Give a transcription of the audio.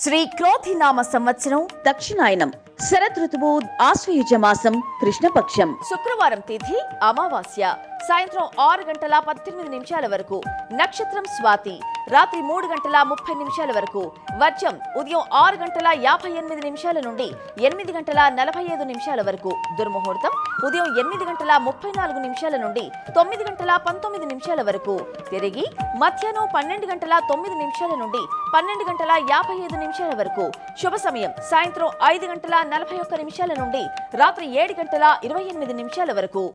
శ్రీ క్రోధినామ సంవత్సరం దక్షిణాయనం శరదృతువు ఆశ్వయుజ మాసం కృష్ణపక్షం శుక్రవారం తిథి అమావాస్య సాయంత్రం ఆరు గంటల పద్దెనిమిది నిమిషాల వరకు నక్షత్రం స్వాతి రాత్రి మూడు గంటల ముప్పై నిమిషాల వరకు వర్జం ఉదయం ఆరు గంటల యాభై ఎనిమిది నిమిషాల నుండి ఎనిమిది గంటల నలభై ఐదు నిమిషాల వరకు దుర్ముహూర్తం ఉదయం ఎనిమిది గంటల ముప్పై నాలుగు నిమిషాల నుండి తొమ్మిది గంటల పంతొమ్మిది నిమిషాల వరకు తిరిగి మధ్యాహ్నం పన్నెండు గంటల తొమ్మిది నిమిషాల నుండి పన్నెండు గంటల యాభై ఐదు నిమిషాల వరకు శుభ సమయం సాయంత్రం ఐదు గంటల నలభై ఒక్క నిమిషాల నుండి రాత్రి ఏడు గంటల ఇరవై ఎనిమిది నిమిషాల వరకు